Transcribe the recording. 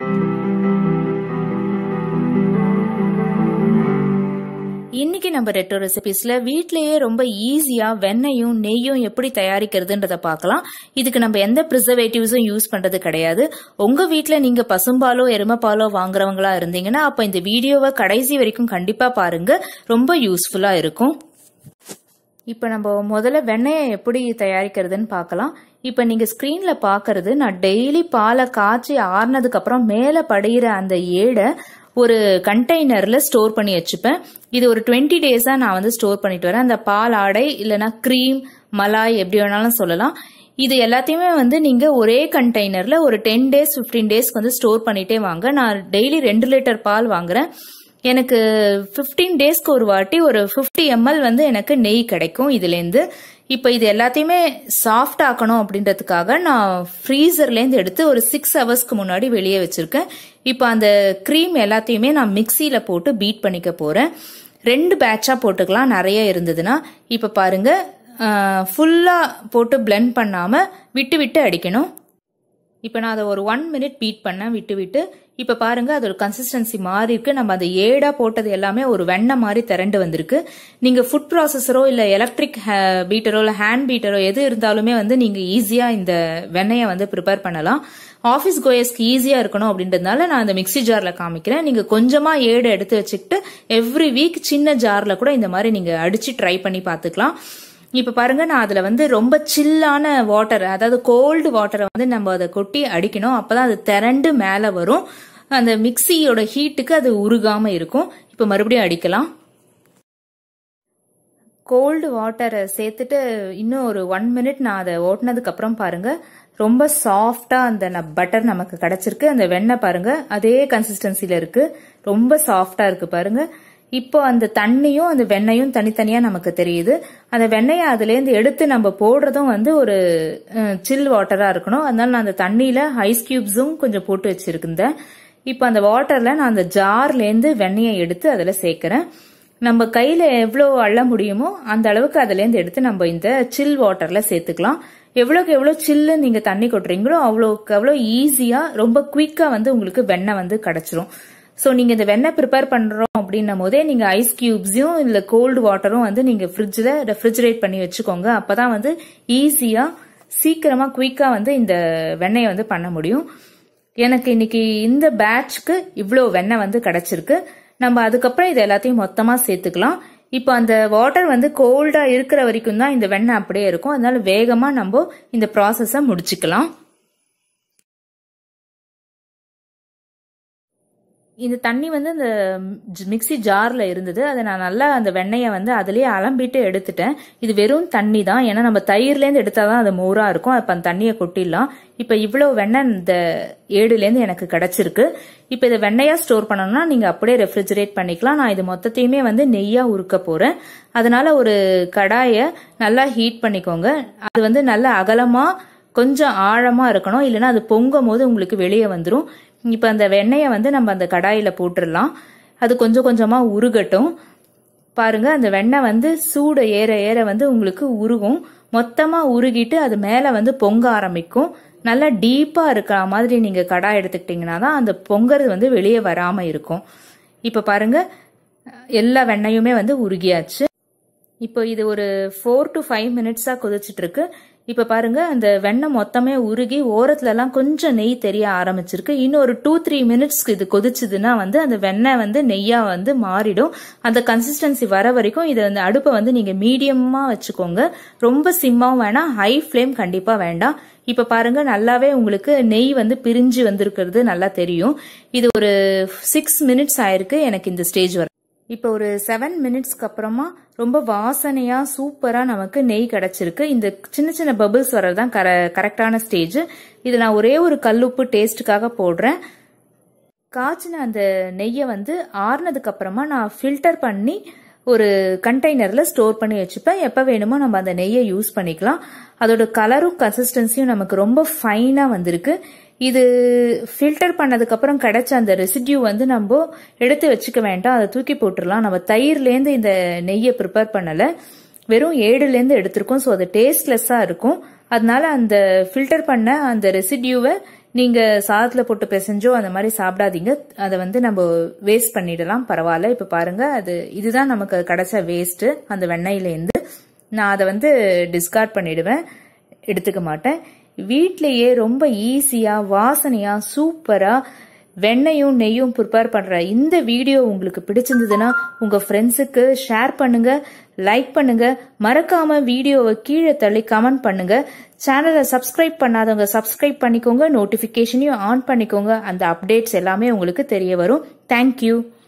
இன்னைக்கு நம்ம ரெட்டோ ரெசிபிஸ்ல வீட்லயே ரொம்ப ஈஸியா வெண்ணெயும் நெய்யும் எப்படி தயாரிக்கிறதுன்றத பார்க்கலாம் இதுக்கு நம்ம எந்த ப்ரிசர்வேட்டிவ்ஸும் யூஸ் பண்றது கிடையாது உங்க வீட்ல நீங்க பசும்பாலோ எருமைப்பாலோ வாங்குறவங்களா இருந்தீங்கன்னா அப்ப இந்த வீடியோவை கடைசி வரைக்கும் கண்டிப்பா பாருங்க ரொம்ப யூஸ்ஃபுல்லா இருக்கும் இப்போ நம்ம முதல்ல வெண்ணெயை எப்படி தயாரிக்கிறதுன்னு பார்க்கலாம் இப்போ நீங்கள் ஸ்க்ரீனில் பார்க்கறது நான் டெய்லி பாலை காய்ச்சி ஆறுனதுக்கு அப்புறம் மேலே படுகிற அந்த ஏடை ஒரு கண்டெய்னரில் ஸ்டோர் பண்ணி வச்சுப்பேன் இது ஒரு டுவெண்ட்டி டேஸாக நான் வந்து ஸ்டோர் பண்ணிட்டு வரேன் அந்த பால் ஆடை இல்லைனா க்ரீம் மலாய் எப்படி வேணாலும் சொல்லலாம் இது எல்லாத்தையுமே வந்து நீங்கள் ஒரே கண்டெய்னரில் ஒரு டென் டேஸ் ஃபிஃப்டீன் டேஸ்க்கு வந்து ஸ்டோர் பண்ணிட்டே வாங்க நான் டெய்லி ரெண்டு லிட்டர் பால் வாங்குறேன் எனக்கு ஃபிஃப்டீன் டேஸ்க்கு ஒரு வாட்டி ஒரு ஃபிஃப்டி எம்எல் வந்து எனக்கு நெய் கிடைக்கும் இதுலேருந்து இப்போ இது எல்லாத்தையுமே சாஃப்ட் ஆக்கணும் அப்படின்றதுக்காக நான் ஃப்ரீசர்லேருந்து எடுத்து ஒரு சிக்ஸ் ஹவர்ஸ்க்கு முன்னாடி வெளியே வச்சிருக்கேன் இப்போ அந்த க்ரீம் எல்லாத்தையுமே நான் மிக்சியில் போட்டு பீட் பண்ணிக்க போகிறேன் ரெண்டு பேட்சாக போட்டுக்கலாம் நிறைய இருந்ததுன்னா இப்போ பாருங்க ஃபுல்லாக போட்டு பிளெண்ட் பண்ணாமல் விட்டு விட்டு அடிக்கணும் இப்போ நான் அதை ஒரு ஒன் மினிட் பீட் பண்ணேன் விட்டு விட்டு இப்போ பாருங்க அதோட கன்சிஸ்டன்சி மாறி இருக்கு நம்ம அந்த ஏடா போட்டது எல்லாமே ஒரு வெண்ணெய் மாதிரி திரண்டு வந்திருக்கு நீங்க ஃபுட் ப்ராசஸரோ இல்ல எலக்ட்ரிக் பீட்டரோ இல்ல ஹேண்ட் பீட்டரோ எது இருந்தாலுமே வந்து நீங்க ஈஸியா இந்த வெண்ணெயை வந்து ப்ரிப்பேர் பண்ணலாம் ஆஃபீஸ் கோயஸ்க்கு ஈஸியா இருக்கணும் அப்படின்றதுனால நான் அந்த மிக்சி ஜார்ல காமிக்கிறேன் நீங்க கொஞ்சமா ஏடு எடுத்து வச்சுக்கிட்டு எவ்ரி வீக் சின்ன ஜார்ல கூட இந்த மாதிரி நீங்க அடிச்சு ட்ரை பண்ணி பார்த்துக்கலாம் இப்போ பாருங்க நான் அதில் வந்து ரொம்ப சில்லான வாட்டர் அதாவது கோல்டு வாட்டரை வந்து நம்ம அதை கொட்டி அடிக்கணும் அப்போதான் அது திரண்டு மேலே வரும் அந்த மிக்சியோட ஹீட்டுக்கு அது உருகாம இருக்கும் இப்போ மறுபடியும் அடிக்கலாம் கோல்டு வாட்டரை சேர்த்துட்டு இன்னும் ஒரு ஒன் மினிட் நான் அதை ஓட்டினதுக்கு அப்புறம் பாருங்க ரொம்ப சாஃப்டா அந்த பட்டர் நமக்கு கிடைச்சிருக்கு அந்த வெண்ணெய் பாருங்க அதே கன்சிஸ்டன்சில இருக்கு ரொம்ப சாஃப்டா இருக்கு பாருங்க இப்போ அந்த தண்ணியும் அந்த வெண்ணையும் தனித்தனியா நமக்கு தெரியுது அந்த வெண்ணெயை அதுலேருந்து எடுத்து நம்ம போடுறதும் வந்து ஒரு சில் வாட்டரா இருக்கணும் அதனால நான் அந்த தண்ணியில ஐஸ் கியூப்ஸும் கொஞ்சம் போட்டு வச்சிருக்கேன் இப்போ அந்த வாட்டர்ல நான் அந்த ஜார்லேருந்து வெண்ணெயை எடுத்து அதில் சேர்க்கிறேன் நம்ம கையில எவ்வளோ அள்ள முடியுமோ அந்த அளவுக்கு அதுலேருந்து எடுத்து நம்ம இந்த சில் வாட்டர்ல சேர்த்துக்கலாம் எவ்வளோக்கு எவ்வளோ சில்லு நீங்க தண்ணி கொட்டுறீங்களோ அவ்வளோக்கு அவ்வளோ ஈஸியா ரொம்ப குயிக்கா வந்து உங்களுக்கு வெண்ணெய் வந்து கிடைச்சிரும் ஸோ நீங்கள் இந்த வெண்ணெய் ப்ரிப்பேர் பண்ணுறோம் அப்படின்னும் போதே நீங்கள் ஐஸ் கியூப்ஸையும் இல்லை கோல்டு வாட்டரும் வந்து நீங்கள் ஃப்ரிட்ஜில் ரெஃப்ரிஜரேட் பண்ணி வச்சுக்கோங்க அப்போ தான் வந்து ஈஸியாக சீக்கிரமாக குயிக்காக வந்து இந்த வெண்ணெயை வந்து பண்ண முடியும் எனக்கு இன்னைக்கு இந்த பேட்ச்க்கு இவ்வளோ வெண்ணெய் வந்து கிடைச்சிருக்கு நம்ம அதுக்கப்புறம் இது எல்லாத்தையும் மொத்தமாக சேர்த்துக்கலாம் இப்போ அந்த வாட்டர் வந்து கோல்டா இருக்கிற வரைக்கும் தான் இந்த வெண்ணெய் அப்படியே இருக்கும் அதனால வேகமாக நம்ம இந்த ப்ராசஸை முடிச்சுக்கலாம் இந்த தண்ணி வந்து இந்த மிக்சி ஜாரில் இருந்தது அதை நான் நல்லா அந்த வெண்ணெயை வந்து அதுலேயே அலம்பிட்டு எடுத்துட்டேன் இது வெறும் தண்ணி தான் ஏன்னா நம்ம தயிர்லேருந்து எடுத்தால் தான் அது மோராக இருக்கும் அப்போ அந்த தண்ணியை கொட்டிடலாம் இப்போ இவ்வளோ வெண்ணெய் இந்த ஏடுலேருந்து எனக்கு கிடச்சிருக்கு இப்போ இதை வெண்ணெயாக ஸ்டோர் பண்ணணும்னா நீங்கள் அப்படியே ரெஃப்ரிஜரேட் பண்ணிக்கலாம் நான் இது மொத்தத்தையுமே வந்து நெய்யாக உருக்க போகிறேன் அதனால ஒரு கடாயை நல்லா ஹீட் பண்ணிக்கோங்க அது வந்து நல்லா அகலமாக கொஞ்சம் ஆழமாக இருக்கணும் இல்லைன்னா அது பொங்கும் போது உங்களுக்கு வெளியே வந்துடும் இப்போ அந்த வெண்ணெயை வந்து நம்ம அந்த கடாயில் போட்டுடலாம் அது கொஞ்சம் கொஞ்சமாக உருகட்டும் பாருங்க அந்த வெண்ணெய் வந்து சூடு ஏற ஏற வந்து உங்களுக்கு உருகும் மொத்தமாக உருகிட்டு அது மேலே வந்து பொங்க ஆரம்பிக்கும் நல்லா டீப்பாக இருக்கிற மாதிரி நீங்கள் கடாய் எடுத்துக்கிட்டிங்கன்னா தான் அந்த பொங்கறது வந்து வெளியே வராமல் இருக்கும் இப்போ பாருங்க எல்லா வெண்ணையுமே வந்து உருகியாச்சு இப்போ இது ஒரு ஃபோர் டு ஃபைவ் மினிட்ஸாக கொதிச்சிட்டு இருக்கு இப்போ பாருங்க அந்த வெண்ணெய் மொத்தமே உருகி ஓரத்துலலாம் கொஞ்சம் நெய் தெரிய ஆரம்பிச்சிருக்கு இன்னும் ஒரு டூ த்ரீ மினிட்ஸ்க்கு இது கொதிச்சுதுன்னா வந்து அந்த வெண்ணெய் வந்து நெய்யாக வந்து மாறிடும் அந்த கன்சிஸ்டன்சி வர வரைக்கும் இதை அந்த அடுப்பை வந்து நீங்கள் மீடியமாக வச்சுக்கோங்க ரொம்ப சிம்மாவும் வேணாம் ஹை ஃப்ளேம் கண்டிப்பாக வேண்டாம் இப்போ பாருங்க நல்லாவே உங்களுக்கு நெய் வந்து பிரிஞ்சு வந்திருக்கிறது நல்லா தெரியும் இது ஒரு சிக்ஸ் மினிட்ஸ் ஆயிருக்கு எனக்கு இந்த ஸ்டேஜ் வர இப்போ ஒரு செவன் மினிட்ஸ்க்கு அப்புறமா ரொம்ப வாசனையா சூப்பரா நமக்கு நெய் கிடைச்சிருக்கு இந்த சின்ன சின்ன பபிள்ஸ் வர்றதுதான் கர கரெக்டான ஸ்டேஜ் இது நான் ஒரே ஒரு கல்லுப்பு டேஸ்ட்டுக்காக போடுறேன் காய்ச்சின அந்த நெய்யை வந்து ஆறுனதுக்கு அப்புறமா நான் ஃபில்டர் பண்ணி ஒரு கண்டெய்னரில் ஸ்டோர் பண்ணி வச்சுப்பேன் எப்போ வேணுமோ நம்ம அந்த நெய்யை யூஸ் பண்ணிக்கலாம் அதோட கலரும் கன்சிஸ்டன்சியும் நமக்கு ரொம்ப ஃபைனாக வந்திருக்கு இது ஃபில்டர் பண்ணதுக்கப்புறம் கிடைச்ச அந்த ரெசிடியூ வந்து நம்ம எடுத்து வச்சுக்க வேண்டாம் அதை தூக்கி போட்டுடலாம் நம்ம தயிர்லேருந்து இந்த நெய்யை ப்ரிப்பேர் பண்ணலை வெறும் ஏடுலேருந்து எடுத்திருக்கோம் ஸோ அது டேஸ்ட்லெஸ்ஸாக இருக்கும் அதனால அந்த ஃபில்டர் பண்ண அந்த ரெசிடியூவை நீங்கள் சாதத்தில் போட்டு பிசைஞ்சோ அந்த மாதிரி சாப்பிடாதீங்க அதை வந்து நம்ம வேஸ்ட் பண்ணிடலாம் பரவாயில்ல இப்போ பாருங்கள் அது இதுதான் நமக்கு கிடைச்ச வேஸ்ட்டு அந்த வெண்ணெயிலேருந்து நான் அதை வந்து டிஸ்கார்ட் பண்ணிடுவேன் எடுத்துக்க மாட்டேன் வீட்லேயே ரொம்ப ஈஸியாக வாசனையாக சூப்பராக வெண்ணையும் நெய்யும் ப்ரிப்பேர் பண்ணுற இந்த வீடியோ உங்களுக்கு பிடிச்சிருந்ததுன்னா உங்கள் ஃப்ரெண்ட்ஸுக்கு ஷேர் பண்ணுங்க லைக் பண்ணுங்க மறக்காம வீடியோவை கீழே தள்ளி கமெண்ட் பண்ணுங்க சேனலை சப்ஸ்கிரைப் பண்ணாதவங்க சப்ஸ்கிரைப் பண்ணிக்கோங்க நோட்டிஃபிகேஷனையும் ஆன் பண்ணிக்கோங்க அந்த அப்டேட்ஸ் எல்லாமே உங்களுக்கு தெரிய வரும் தேங்க்யூ